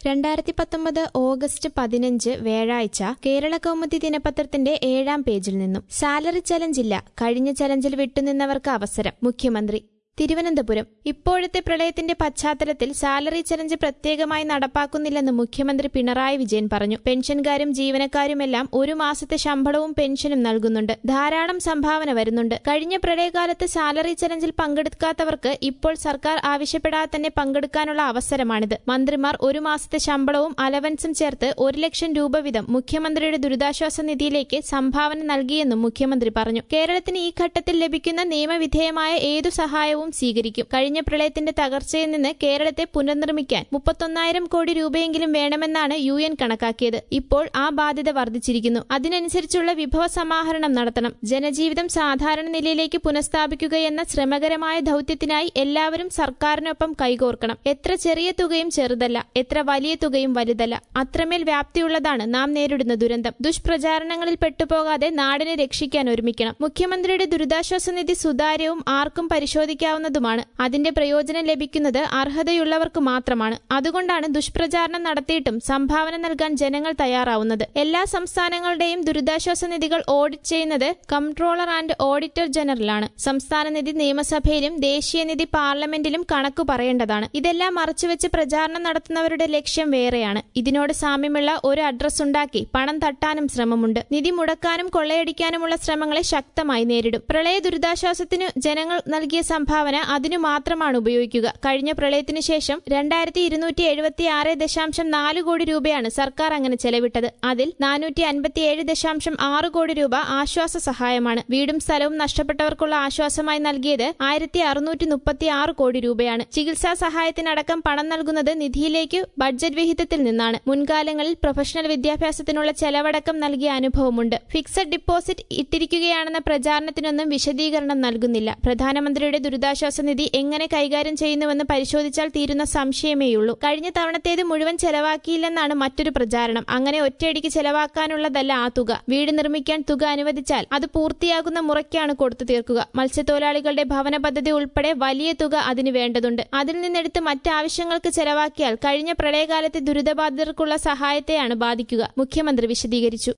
രണ്ടായിരത്തി പത്തൊമ്പത് ഓഗസ്റ്റ് പതിനഞ്ച് വ്യാഴാഴ്ച കേരള കൗമുദി ദിനപത്രത്തിന്റെ ഏഴാം പേജിൽ നിന്നും സാലറി ചലഞ്ചില്ല കഴിഞ്ഞ ചലഞ്ചിൽ വിട്ടുനിന്നവർക്ക് അവസരം മുഖ്യമന്ത്രി തിരുവനന്തപുരം ഇപ്പോഴത്തെ പ്രളയത്തിന്റെ പശ്ചാത്തലത്തിൽ സാലറി ചലഞ്ച് പ്രത്യേകമായി നടപ്പാക്കുന്നില്ലെന്ന് മുഖ്യമന്ത്രി പിണറായി വിജയൻ പറഞ്ഞു പെൻഷൻകാരും ജീവനക്കാരുമെല്ലാം ഒരു മാസത്തെ ശമ്പളവും പെൻഷനും നൽകുന്നുണ്ട് ധാരാളം സംഭാവന വരുന്നുണ്ട് കഴിഞ്ഞ പ്രളയകാലത്ത് സാലറി ചലഞ്ചിൽ പങ്കെടുക്കാത്തവർക്ക് ഇപ്പോൾ സർക്കാർ ആവശ്യപ്പെടാതെ തന്നെ പങ്കെടുക്കാനുള്ള അവസരമാണിത് മന്ത്രിമാർ ഒരു മാസത്തെ ശമ്പളവും അലവൻസും ചേർത്ത് ഒരു ലക്ഷം രൂപ വീതം മുഖ്യമന്ത്രിയുടെ ദുരിതാശ്വാസ നിധിയിലേക്ക് സംഭാവന നൽകിയെന്നും മുഖ്യമന്ത്രി പറഞ്ഞു കേരളത്തിന് ഈ ഘട്ടത്തിൽ ലഭിക്കുന്ന നിയമവിധേയമായ ഏതു സഹായവും സ്വീകരിക്കും കഴിഞ്ഞ പ്രളയത്തിന്റെ തകർച്ചയിൽ നിന്ന് കേരളത്തെ പുനർനിർമ്മിക്കാൻ മുപ്പത്തൊന്നായിരം കോടി രൂപയെങ്കിലും വേണമെന്നാണ് യു എൻ കണക്കാക്കിയത് ഇപ്പോൾ ആ ബാധ്യത വർദ്ധിച്ചിരിക്കുന്നു അതിനനുസരിച്ചുള്ള വിഭവ സമാഹരണം നടത്തണം ജനജീവിതം സാധാരണ നിലയിലേക്ക് പുനഃസ്ഥാപിക്കുകയെന്ന ശ്രമകരമായ ദൌത്യത്തിനായി എല്ലാവരും സർക്കാരിനൊപ്പം കൈകോർക്കണം എത്ര ചെറിയ തുകയും ചെറുതല്ല എത്ര വലിയ തുകയും വലുതല്ല അത്രമേൽ വ്യാപ്തിയുള്ളതാണ് നാം നേരിടുന്ന ദുരന്തം ദുഷ്പ്രചാരണങ്ങളിൽ പെട്ടുപോകാതെ നാടിനെ രക്ഷിക്കാൻ ഒരുമിക്കണം മുഖ്യമന്ത്രിയുടെ ദുരിതാശ്വാസ നിധി സുതാര്യവും ആർക്കും പരിശോധിക്കാവുന്നതുമാണ് അതിന്റെ പ്രയോജനം ലഭിക്കുന്നത് അർഹതയുള്ളവർക്ക് മാത്രമാണ് അതുകൊണ്ടാണ് ദുഷ്പ്രചാരണം നടത്തിയിട്ടും സംഭാവന നൽകാൻ ജനങ്ങൾ തയ്യാറാവുന്നത് എല്ലാ സംസ്ഥാനങ്ങളുടെയും ദുരിതാശ്വാസ നിധികൾ ഓഡിറ്റ് ചെയ്യുന്നത് കംട്രോളർ ആൻഡ് ഓഡിറ്റർ ജനറലാണ് സംസ്ഥാന നിധി നിയമസഭയിലും ദേശീയ നിധി പാർലമെന്റിലും കണക്കു പറയേണ്ടതാണ് ഇതെല്ലാം മറച്ചുവെച്ച് പ്രചാരണം നടത്തുന്നവരുടെ ലക്ഷ്യം വേറെയാണ് ഇതിനോട് സാമ്യമുള്ള ഒരു അഡ്രസ് ഉണ്ടാക്കി പണം തട്ടാനും ശ്രമമുണ്ട് നിധി മുടക്കാനും കൊള്ളയടിക്കാനുമുള്ള ശ്രമങ്ങളെ ശക്തമായി നേരിടും പ്രളയ ദുരിതാശ്വാസത്തിന് ജനങ്ങൾ നൽകിയ സംഭാവന അതിനു മാത്രമാണ് ഉപയോഗിക്കുക കഴിഞ്ഞ പ്രളയത്തിനു ശേഷം രണ്ടായിരത്തി ഇരുന്നൂറ്റി എഴുപത്തി ആറ് ദശാംശം നാല് കോടി രൂപയാണ് സർക്കാർ അങ്ങനെ ചെലവിട്ടത് അതിൽ നാനൂറ്റി അൻപത്തിയേഴ് ദശാംശം ആറ് കോടി രൂപ ആശ്വാസ സഹായമാണ് വീടും സ്ഥലവും നഷ്ടപ്പെട്ടവർക്കുള്ള ആശ്വാസമായി നൽകിയത് ആയിരത്തി അറുന്നൂറ്റി മുപ്പത്തി ആറ് കോടി രൂപയാണ് ചികിത്സാ സഹായത്തിനടക്കം പണം നൽകുന്നത് നിധിയിലേക്ക് ബഡ്ജറ്റ് വിഹിതത്തിൽ നിന്നാണ് മുൻകാലങ്ങളിൽ പ്രൊഫഷണൽ വിദ്യാഭ്യാസത്തിനുള്ള ചെലവടക്കം നൽകിയ അനുഭവമുണ്ട് ഫിക്സഡ് ഡിപ്പോസിറ്റ് ഇട്ടിരിക്കുകയാണെന്ന പ്രചാരണത്തിനൊന്നും വിശദീകരണം നൽകുന്നില്ല പ്രധാനമന്ത്രിയുടെ ദുരിതാശ്വാസ നിധി എങ്ങനെ കൈകാര്യം ചെയ്യുന്നുവെന്ന് പരിശോധിച്ചാൽ തീരുന്ന സംശയമേയുള്ളൂ കഴിഞ്ഞ തവണത്തേത് മുഴുവൻ ചെലവാക്കിയില്ലെന്നാണ് മറ്റൊരു പ്രചാരണം അങ്ങനെ ഒറ്റയടിക്ക് ചെലവാക്കാനുള്ളതല്ല ആ തുക വീട് നിർമ്മിക്കാൻ തുക അനുവദിച്ചാൽ അത് പൂർത്തിയാകുന്ന മുറയ്ക്കാണ് കൊടുത്തു തീർക്കുക മത്സ്യത്തൊഴിലാളികളുടെ ഭവന പദ്ധതി ഉൾപ്പെടെ വലിയ തുക അതിന് വേണ്ടതുണ്ട് അതിൽ നിന്നെടുത്ത് മറ്റാവശ്യങ്ങൾക്ക് ചെലവാക്കിയാൽ കഴിഞ്ഞ പ്രളയകാലത്തെ ദുരിതബാധിതർക്കുള്ള സഹായത്തെയാണ് ബാധിക്കുക മുഖ്യമന്ത്രി വിശദീകരിച്ചു